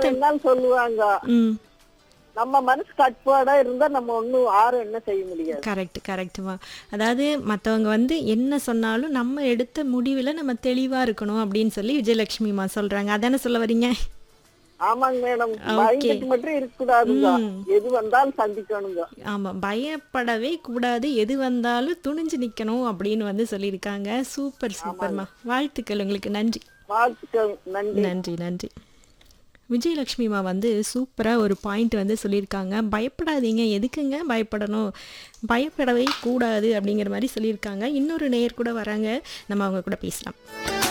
இருந்தாலும் சொல்லுவாங்க ம் நம்ம மனசு கட்டுப்பாடா இருந்தா நம்ம ஒண்ணும் யாரும் என்ன செய்ய முடியாது கரெக்ட் கரெக்டுமா அதாவது மற்றவங்க வந்து என்ன சொன்னாலும் நம்ம எடுத்த முடிவில் நம்ம தெளிவாக இருக்கணும் அப்படின்னு சொல்லி விஜயலட்சுமிமா சொல்கிறாங்க அதானே சொல்ல வரீங்க ஆமாங்க மேடம் பயந்துட்டு மட்டும் இருக்கக்கூடாதுங்க எது வந்தாலும் சந்திக்கணுங்க ஆமாம் பயப்படவே கூடாது எது வந்தாலும் துணிஞ்சு நிற்கணும் அப்படின்னு வந்து சொல்லியிருக்காங்க சூப்பர் சூப்பர்மா வாழ்த்துக்கள் உங்களுக்கு நன்றி வாழ்த்துக்கள் நன்றி நன்றி நன்றி விஜயலட்சுமிமா வந்து சூப்பராக ஒரு பாயிண்ட் வந்து சொல்லியிருக்காங்க பயப்படாதீங்க எதுக்குங்க பயப்படணும் பயப்படவே கூடாது அப்படிங்கிற மாதிரி சொல்லியிருக்காங்க இன்னொரு நேயர் கூட வராங்க நம்ம அவங்க கூட பேசலாம்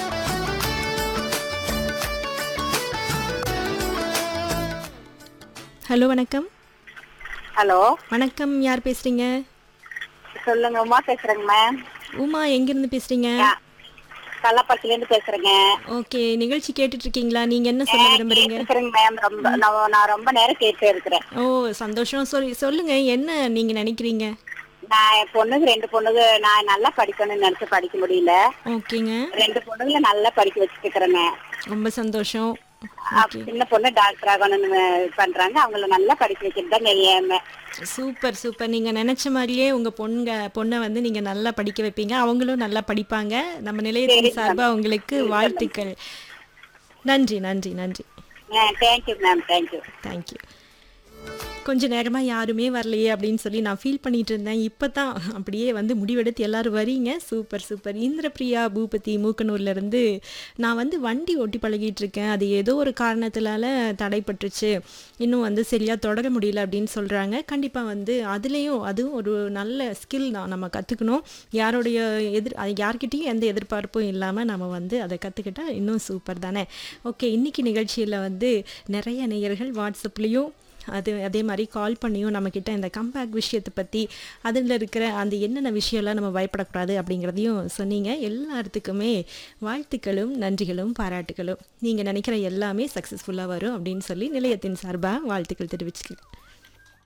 ஹலோ வணக்கம் ஹலோ வணக்கம் யார் பேசுறீங்க சொல்லுங்க உமா பேசுறேங்க மேம் உமா எங்கிருந்து பேசுறீங்க கள்ளப்பட்டில இருந்து பேசுறேங்க ஓகே நிகழ்ச்சி கேட்டுட்டு இருக்கீங்களா நீங்க என்ன சொல்ல விரும்புறீங்க பேசுறேங்க மேம் ரொம்ப நான் நான் ரொம்ப நேரம் கேட்டு இருக்கிறேன் ஓ சந்தோஷம் சொல்லி சொல்லுங்க என்ன நீங்க நினைக்கிறீங்க நான் என் பொண்ணுக்கு ரெண்டு பொண்ணுக்கு நான் நல்லா படிக்கணும்னு நினைச்சு படிக்க முடியல ஓகேங்க ரெண்டு பொண்ணுங்களை நல்லா படிக்க வச்சுட்டு இருக்கிறேங்க ரொம்ப சந்தோஷம் அப்ப சின்ன பொண்ணு டாக்டர் ஆகணும்னு பண்றாங்க அவங்கள நல்லா படிக்க வைக்கிறது தான் என் சூப்பர் சூப்பர் நீங்க நினைச்ச மாதிரியே உங்க பொண்ணுங்க பொண்ணை வந்து நீங்க நல்லா படிக்க வைப்பீங்க அவங்களும் நல்லா படிப்பாங்க நம்ம நிலையத்தின் சார்பா உங்களுக்கு வாழ்த்துக்கள் நன்றி நன்றி நன்றி தேங்க்யூ மேம் தேங்க்யூ தேங்க்யூ கொஞ்ச நேரமா யாருமே வரலையே அப்படின்னு சொல்லி நான் ஃபீல் பண்ணிட்டு இருந்தேன் இப்போ தான் அப்படியே வந்து முடிவெடுத்து எல்லாரும் வரீங்க சூப்பர் சூப்பர் இந்திரபிரியா பூபதி மூக்கனூர்ல இருந்து நான் வந்து வண்டி ஓட்டி பழகிட்டு இருக்கேன் அது ஏதோ ஒரு காரணத்தினால தடைப்பட்டுருச்சு இன்னும் வந்து சரியா தொடர முடியல அப்படின்னு சொல்றாங்க கண்டிப்பா வந்து அதுலேயும் அதுவும் ஒரு நல்ல ஸ்கில் தான் நம்ம கத்துக்கணும் யாருடைய எதிர் அது யார்கிட்டயும் எந்த எதிர்பார்ப்பும் இல்லாமல் நம்ம வந்து அதை கற்றுக்கிட்டா இன்னும் சூப்பர் தானே ஓகே இன்னைக்கு நிகழ்ச்சியில் வந்து நிறைய நேயர்கள் வாட்ஸ்அப்லேயும் அது அதே மாதிரி கால் பண்ணியும் நம்மக்கிட்ட இந்த கம்பேக் விஷயத்தை பற்றி அதில் இருக்கிற அந்த என்னென்ன விஷயம்லாம் நம்ம பயப்படக்கூடாது அப்படிங்கிறதையும் சொன்னீங்க எல்லாத்துக்குமே வாழ்த்துக்களும் நன்றிகளும் பாராட்டுகளும் நீங்கள் நினைக்கிற எல்லாமே சக்ஸஸ்ஃபுல்லாக வரும் அப்படின்னு சொல்லி நிலையத்தின் சார்பாக வாழ்த்துக்கள் தெரிவிச்சுக்கிறேன்